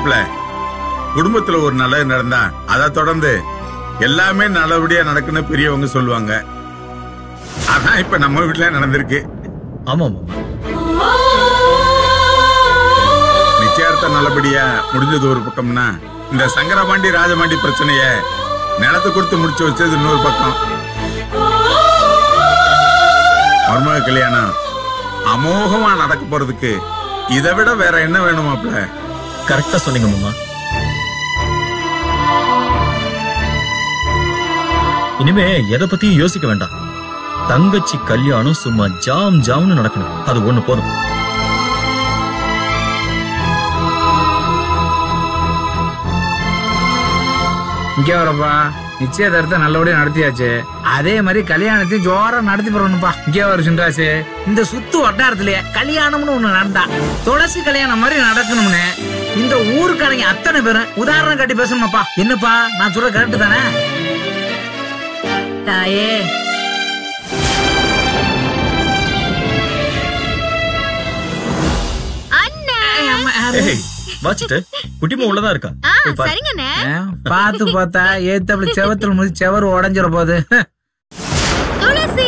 மாப்பிள குடும்பத்துல ஒரு நல்லது நடந்தா அதை தொடர்ந்து எல்லாமே நல்லபடியா நடக்குன்னு பெரியவங்க சொல்லுவாங்க அதான் இப்ப நம்ம வீட்டுல நடந்திருக்கு ஆமா மாமா நிச்சயார்த்தம் நல்லபடியா முடிஞ்சது ஒரு பக்கம்னா இந்த சங்கரபாண்டி ராஜபாண்டி பிரச்சனைய நிலத்தை கொடுத்து முடிச்சு வச்சது இன்னொரு பக்கம் மருமக கல்யாணம் அமோகமா நடக்க போறதுக்கு இதை விட வேற என்ன வேணும் மாப்பிள கரெக்டா சொன்னீங்க மாமா இனிமே எதை பத்தியும் யோசிக்க வேண்டாம் தங்கச்சி கல்யாணம் சும்மா ஜாம் ஜாம்னு நடக்கணும் அது ஒண்ணு போதும் இங்க வரப்பா நிச்சயதார்த்தம் நல்லபடியா நடத்தியாச்சு அதே மாதிரி கல்யாணத்தையும் ஜோரா நடத்தி போறோம்ப்பா இங்க வர சின்ராசு இந்த சுத்து வட்டாரத்திலேயே கல்யாணம்னு ஒண்ணு நடந்தா துளசி கல்யாணம் மாதிரி நடக்கணும்னு இந்த ஊருக்காரங்க அத்தனை பேரும் உதாரணம் காட்டி பேசணுமாப்பா என்னப்பா நான் சொல்ற கரெக்ட் தானே தாயே அம்மா, யாரு? ஏய் வாச்சிட்டு குட்டிமா உள்ளதான் இருக்கா ஆ போய் பாரு. சரிங்கண்ணே ஆ, பார்த்து பார்த்தா ஏத்தப்படி செவத்துல முதி செவரு உடஞ்சிட போகுது துளசி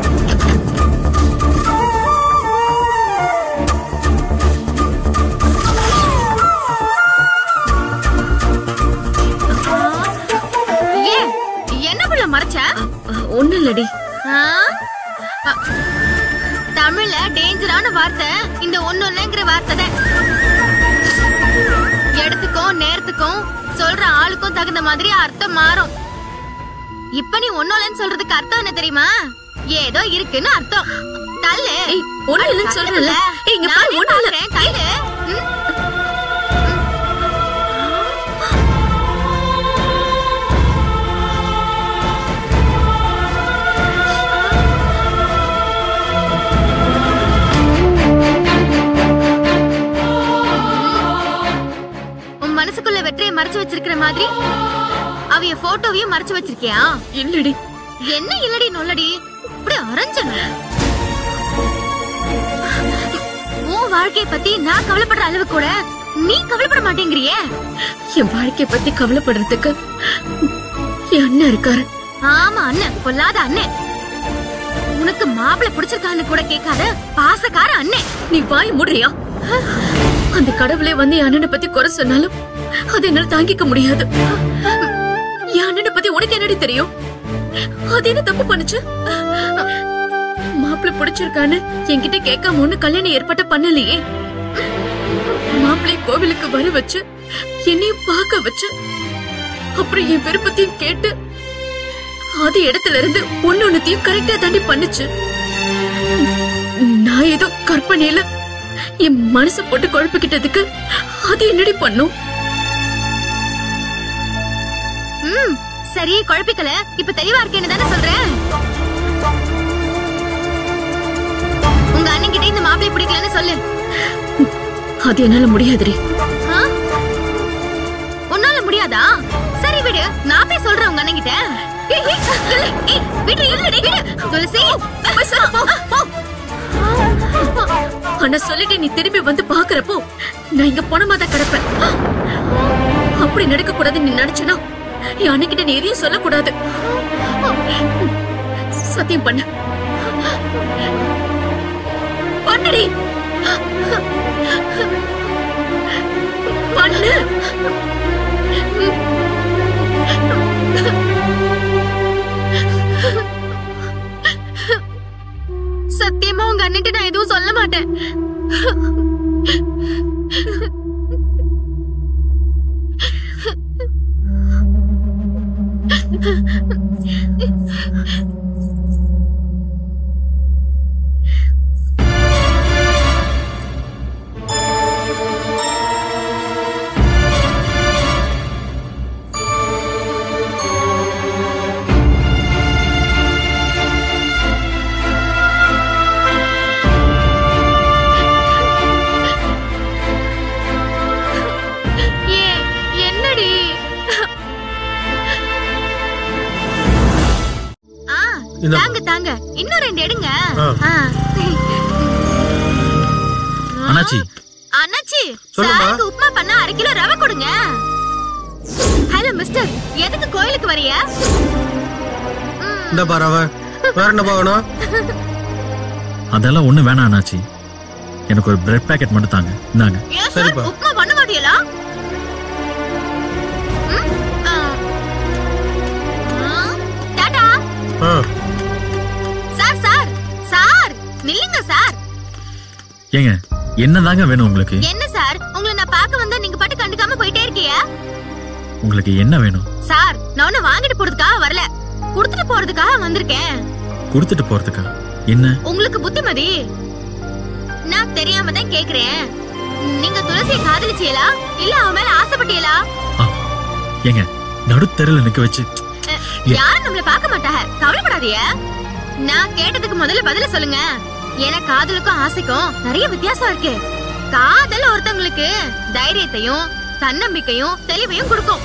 ஏன் என்ன புள்ள மறைச்ச ஒண்ணு இல்லடி ஆ? அ, தமிழ்ல டேஞ்சரான வார்த்தை இந்த ஒண்ணுங்கிற வார்த்தை தான் இடத்துக்கும் நேரத்துக்கும் சொல்ற ஆளுக்கும் தகுந்த மாதிரி அர்த்தம் மாறும் இப்ப நீ ஒண்ணுலன்னு சொல்றதுக்கு அர்த்தம் என்ன தெரியுமா ஏதோ இருக்குன்னு அர்த்தம் தள்ளு ஏய், ஒண்ணும் இல்லைன்னு அட, சொல்றேன்ல. தள்ளுல. ஏய், இங்க பாரு, நானே ஒண்ணும் இல்ல. பார்க்கறேன், தள்ளு ம். உன் மனசுக்குள்ள வெற்றியை மறைச்சு வச்சிருக்கிற மாதிரி அவைய போட்டோவையும் மறைச்சு வச்சிருக்கியா இல்லடி என்ன இல்லடி நொல்லடி இப்படி அரைஞ்சணும் உன் வாழ்க்கைய பத்தி நான் கவலைப்படுற அளவு கூட நீ கவலைப்பட மாட்டேங்கிறியே என் வாழ்க்கைய பத்தி கவலைப்படுறதுக்கு என் அண்ணன் இருக்காரு ஆமா அண்ணன் பொல்லாத அண்ணன் உனக்கு மாப்பிள்ளை பிடிச்சிருக்கான்னு கூட கேட்காத பாசக்கார அண்ணன் நீ வாய் மூடுறியா அந்த கடவுளே வந்து என் அண்ணனை பத்தி குறை சொன்னாலும் அதை என்னால தாங்கிக்க முடியாது என் அண்ணனை பத்தி உனக்கு என்னடி தெரியும் அது என்ன தப்பு பண்ணுச்சு மாப்பிள்ளை பிடிச்சிருக்கான்னு என்கிட்ட கேட்காம ஒண்ணு கல்யாணம் ஏற்பட்ட பண்ணலையே மாப்பிள்ளை கோவிலுக்கு வர வச்சு என்னையும் பார்க்க வச்சு அப்புறம் என் விருப்பத்தையும் கேட்டு அது இடத்துல இருந்து ஒன்னு ஒன்னத்தையும் கரெக்டா தாண்டி பண்ணுச்சு நான் ஏதோ கற்பனையில என் மனசு போட்டு குழப்பிக்கிட்டதுக்கு அது என்னடி பண்ணும் ம் சரி குழப்பிக்கல இப்ப தெளிவா இருக்கேன்னு தானே சொல்றேன் உங்க அண்ணன் கிட்ட இந்த மாப்பிள்ளை பிடிக்கலன்னு சொல்லு அது என்னால முடியாதுடி ஆ? உன்னால முடியாதா சரி விடு நான் போய் சொல்றேன் உங்க அண்ணன் கிட்ட ஏய், ஏய், இல்லை, ஏய், விடு, இல்லடி, விடு. துளசி, பேசாம போ, போ. ஆனா சொல்லிட்டு நீ திரும்பி வந்து பாக்குறப்போ நான் இங்க பணமா தான் கிடப்பேன் அப்படி நடக்க கூடாதுன்னு நீ நினைச்சனா என் அன்னைக்கிட்ட நீ எதையும் சொல்லக்கூடாது சத்தியம் பண்ணு பண்ணுடி பண்ணு சத்தியமா உங்க அண்ணன்ட்ட நான் எதுவும் சொல்ல மாட்டேன் ஏ என்னடி ஆ இந்த- தாங்க தாங்க இன்னும் ரெண்டு எடுங்க ஆ. ஆ. அண்ணாச்சி அண்ணாச்சி சொல்லுமா. சாருக்கு உப்புமா பண்ண அரை கிலோ ரவை கொடுங்க ஹலோ மிஸ்டர் எதுக்கு கோயிலுக்கு வரிய இந்த பாரு அவன் வேற என்ன பார்க்கணும் அதெல்லாம் ஒண்ணு வேணாம் அண்ணாச்சி எனக்கு ஒரு பிரெட் பாக்கெட் மட்டும் தாங்க இந்தாங்க ஏன் சார் சரிப்பா. உப்புமா பண்ண மாட்டீங்களா ம்? ஆ. ஆ, டாடா ஆ, சார் சார் சார் நில்லுங்க சார் ஏங்க என்னதாங்க வேணும் உங்களுக்கு என்ன சார் உங்களை நான் பார்க்க வந்தா நீங்க பாட்டு கண்டுக்காம போயிட்டே இருக்கிய உங்களுக்கு என்ன வேணும் சார் நான் ஒண்ணு வாங்கிட்டு போறதுக்காக வரல குடுத்துட்டு போறதுக்காக வந்திருக்கேன் கொடுத்துட்டு போறதுக்கா என்ன உங்களுக்கு புத்திமதி நான் தெரியாம தான் கேக்குறேன் நீங்க துளசியை காதலிச்சீங்களா இல்ல அவன் மேல ஆசைப்பட்டீங்களா ஆ, ஏங்க நடுத்தெருல நிக்க வச்சு அஹ், யாரும் நம்மள பார்க்க மாட்டாங்க கவலைப்படாதீங்க நான் கேட்டதுக்கு முதல்ல பதில சொல்லுங்க ஏன்னா காதலுக்கும் ஆசைக்கும் நிறைய வித்தியாசம் இருக்கு காதல் ஒருத்தவங்களுக்கு தைரியத்தையும் தன்னம்பிக்கையும் தெளிவையும் கொடுக்கும்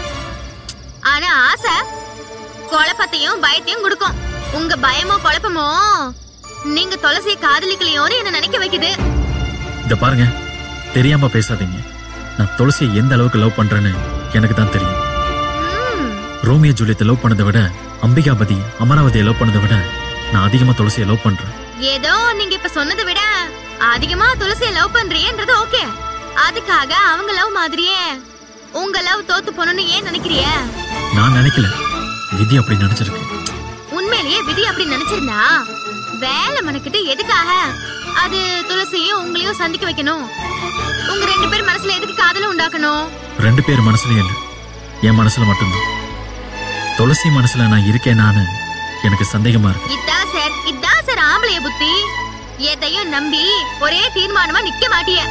ஆனா ஆசை குழப்பத்தையும் பயத்தையும் கொடுக்கும் உங்க பயமோ குழப்பமோ நீங்க துளசியை காதலிக்கலையோன்னு என்ன நினைக்க வைக்குது இத பாருங்க தெரியாம பேசாதீங்க நான் துளசியை எந்த அளவுக்கு லவ் பண்றேன்னு எனக்கு தான் தெரியும் ம், ரோமியோ ஜூலியத்தை லவ் பண்ணதை விட அம்பிகாபதி அமராவதியை லவ் பண்ணதை விட நான் அதிகமா துளசியை லவ் பண்றேன் ஏதோ நீங்க இப்ப சொன்னதை விட அதிகமா துளசியை லவ் பண்றியன்றது ஓகே அதுக்காக அவங்க லவ் மாதிரியே உங்க லவ் தோத்து போகணும்னு ஏன் நினைக்கிறிய நான் நினைக்கல விதி அப்படி நினைச்சிருக்கு உண்மையிலேயே விதி அப்படி நினைச்சிருந்தா வேலை மனக்கிட்டு எதுக்காக அது துளசியும் உங்களையும் சந்திக்க வைக்கணும் உங்க ரெண்டு பேர் மனசுல எதுக்கு காதலும் உண்டாக்கணும் ரெண்டு பேர் மனசுலயும் இல்ல என் மனசுல மட்டும்தான் துளசி மனசுல நான் இருக்கேனான்னு எனக்கு சந்தேகமா இருக்கு இதான் சார் இதான் சார் ஆம்பளைய புத்தி எதையும் நம்பி ஒரே தீர்மானமா நிக்க மாட்டிய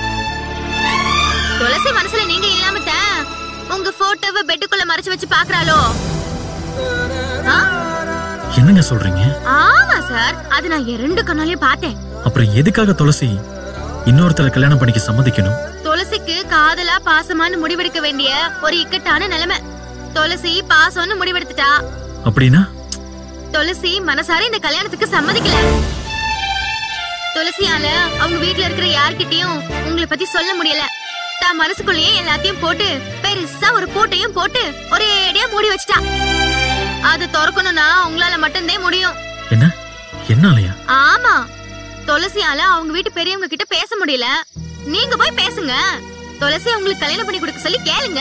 துளசி மனசுல நீங்க இல்லாம தான் உங்க போட்டோவை பெட்டுக்குள்ள மறைச்சு வச்சு பாக்குறாளோ ஆ? என்னங்க சொல்றீங்க ஆமா சார் அது நான் என் ரெண்டு கண்ணாலையும் பார்த்தேன் அப்புறம் எதுக்காக துளசி இன்னொருத்தரை கல்யாணம் பண்ணிக்க சம்மதிக்கணும் துளசிக்கு காதலா பாசமான்னு முடிவெடுக்க வேண்டிய ஒரு இக்கட்டான நிலைமை துளசி பாசம்னு முடிவெடுத்துட்டா அப்படின்னா துளசி மனசார இந்த கல்யாணத்துக்கு சம்மதிக்கல துளசியால அவங்க வீட்ல இருக்கிற யார்கிட்டயும் உங்களை பத்தி சொல்ல முடியல தான் மனசுக்குள்ளேயே எல்லாத்தையும் போட்டு பெருசா ஒரு பூட்டையும் போட்டு ஒரே அடியா மூடி வச்சிட்டா அது திறக்கணும்னா உங்களால மட்டும்தான் முடியும் என்ன என்னாலயா ஆமா துளசியால அவங்க வீட்டு பெரியவங்க கிட்ட பேச முடியல நீங்க போய் பேசுங்க துளசி உங்களுக்கு கல்யாணம் பண்ணி கொடுக்க சொல்லி கேளுங்க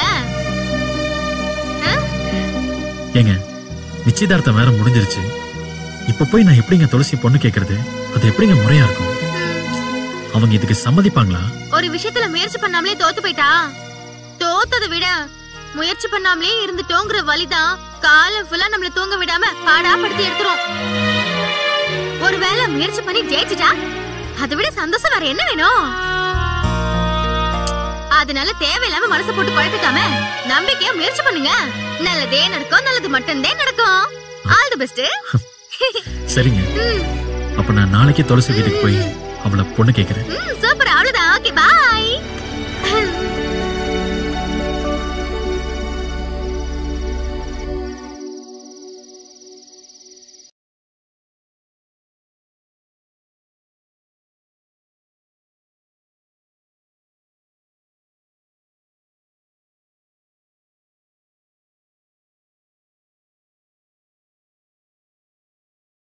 ஆ? ஏங்க நிச்சயதார்த்தம் வேற முடிஞ்சிருச்சு இப்ப போய் நான் எப்படிங்க துளசி பொண்ணு கேக்குறது அது எப்படிங்க முறையா இருக்கும் அவங்க இதுக்கு சம்மதிப்பாங்களா ஒரு விஷயத்துல முயற்சி பண்ணாமலே தோத்து போயிட்டா தோத்ததை விட முயற்சி பண்ணாமலே இருந்துட்டோங்கிற வலிதான் காலம் ஃபுல்லா நம்மள தூங்க விடாம பாடா படுத்தி எடுத்துரும் ஒருவேளை முயற்சி பண்ணி ஜெயிச்சுட்டா அதை விட சந்தோஷம் வேற என்ன வேணும் அதனால தேவையில்லாம மனசு போட்டு குழப்பிக்காம நம்பிக்கையா முயற்சி பண்ணுங்க நல்லதே நடக்கும் நல்லது மட்டும்தான் நடக்கும் ஆல் தி பெஸ்ட் சரிங்க அப்ப நான் நாளைக்கே துளசி வீட்டுக்கு போய் அவளை பொண்ணு கேக்குறேன் ம்